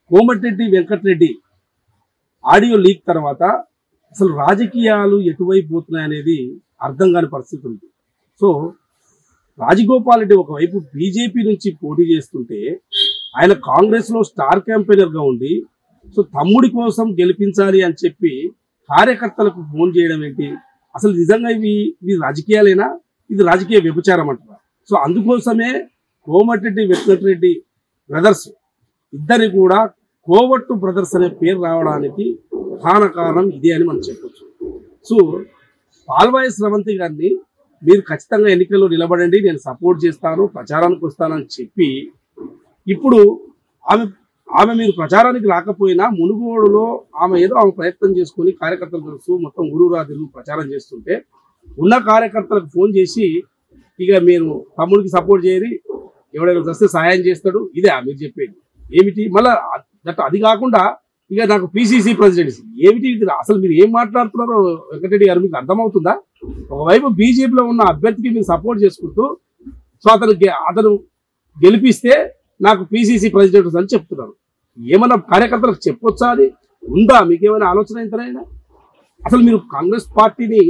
Komatireddy Venkatareddy audio leak తర్వాత అసలు రాజకీయాలు ఎటువైపు పోతున్నాయి అనేది అర్థం కాని పరిస్థితి ఉంది సో రాజగోపాల్ రెడ్డి ఒకవైపు బీజేపీ నుంచి పోటీ చేస్తుంటే ఆయన కాంగ్రెస్ లో స్టార్ క్యాంపెయినర్ గా ఉండి సో తమ్ముడి కోసం గెలిపించాలి అని చెప్పి కార్యకర్తలకు ఫోన్ చేయడం ఏంటి అసలు నిజంగా ఇవి ఇవి రాజకీయాలేనా ఇది రాజకీయ వ్యభిచారం అంటారా సో అందుకోసమే కోమటిరెడ్డి వెంకటరెడ్డి బ్రదర్స్ ఇద్దరి కూడా కోవట్టు బ్రదర్స్ అనే పేరు రావడానికి ప్రధాన కారణం ఇదే అని మనం చెప్పొచ్చు సో పాల్వాయి స్రవంతి గారిని మీరు ఖచ్చితంగా ఎన్నికల్లో నిలబడండి నేను సపోర్ట్ చేస్తాను ప్రచారానికి వస్తానని చెప్పి ఇప్పుడు ఆమె ఆమె మీరు ప్రచారానికి రాకపోయినా మునుగోడులో ఆమె ఏదో ఆమె ప్రయత్నం చేసుకుని కార్యకర్తలు తెలుసు మొత్తం ఊరూరా తిరుగు ప్రచారం చేస్తుంటే ఉన్న కార్యకర్తలకు ఫోన్ చేసి ఇక మీరు తమ్ముడికి సపోర్ట్ చేయరి ఎవడైనా వస్తే సహాయం చేస్తాడు ఇదే మీరు చెప్పేది ఏమిటి మళ్ళా దట్ అది కాకుండా ఇక నాకు పిసిసి ప్రెసిడెంట్ ఏమిటి ఇది అసలు మీరు ఏం మాట్లాడుతున్నారో వెంకటరెడ్డి గారు మీకు అర్థమవుతుందా ఒకవైపు బీజేపీలో ఉన్న అభ్యర్థికి మీరు సపోర్ట్ చేసుకుంటూ సో అతను గె- అతను గెలిపిస్తే నాకు పిసిసి ప్రెసిడెంట్ అని చెప్తున్నారు ఏమన్నా కార్యకర్తలకు చెప్పొచ్చా అది ఉందా మీకేమైనా ఆలోచన ఎంతనైనా అసలు మీరు కాంగ్రెస్ పార్టీని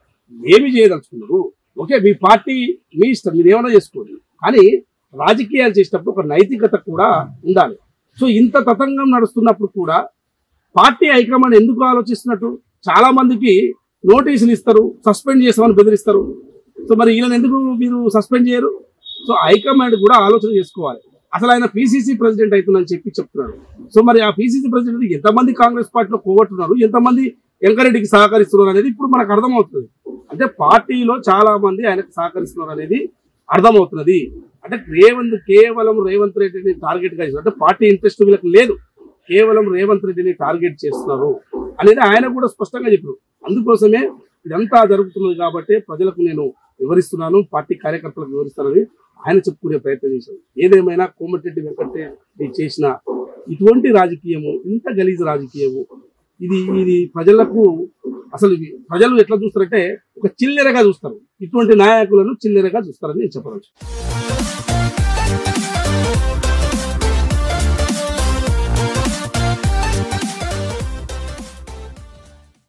ఏమి చేయదలుచుకున్నారు ఓకే మీ పార్టీ మీ ఇష్టం మీరు ఏమైనా చేసుకోండి కానీ రాజకీయాలు చేసేటప్పుడు ఒక నైతికత కూడా ఉండాలి సో ఇంత తతంగం నడుస్తున్నప్పుడు కూడా పార్టీ హైకమాండ్ ఎందుకు ఆలోచిస్తున్నట్టు చాలా మందికి నోటీసులు ఇస్తారు సస్పెండ్ చేస్తామని బెదిరిస్తారు సో మరి వీళ్ళని ఎందుకు మీరు సస్పెండ్ చేయరు సో హైకమాండ్ కూడా ఆలోచన చేసుకోవాలి అసలు ఆయన పిసిసి ప్రెసిడెంట్ అవుతుందని చెప్పి చెప్తున్నాడు సో మరి ఆ పిసిసి ప్రెసిడెంట్ ఎంతమంది కాంగ్రెస్ పార్టీలో పోగొట్టున్నారు ఎంతమంది వెంకరెడ్డికి సహకరిస్తున్నారు అనేది ఇప్పుడు మనకు అర్థమవుతుంది అంటే పార్టీలో చాలా మంది ఆయనకు సహకరిస్తున్నారు అనేది అర్థమవుతున్నది అంటే రేవంత్ కేవలం రేవంత్ రెడ్డిని టార్గెట్ గా చేస్తున్నారు. అంటే పార్టీ ఇంట్రెస్ట్ వీళ్ళకి లేదు కేవలం రేవంత్ రెడ్డిని టార్గెట్ చేస్తున్నారు అనేది ఆయన కూడా స్పష్టంగా చెప్పారు అందుకోసమే ఇదంతా జరుగుతున్నది కాబట్టి ప్రజలకు నేను వివరిస్తున్నాను పార్టీ కార్యకర్తలకు వివరిస్తానని ఆయన చెప్పుకునే ప్రయత్నం చేశారు ఏదేమైనా కోమటిరెడ్డి వెంకటరెడ్డి చేసిన ఇటువంటి రాజకీయము ఇంత గలీజ్ రాజకీయము ఇది ఇది ప్రజలకు అసలు ఇది ప్రజలు ఎట్లా చూస్తారంటే ఒక చిల్లెరగా చూస్తారు ఇటువంటి నాయకులను చిల్లెరగా చూస్తారని నేను చెప్పవచ్చు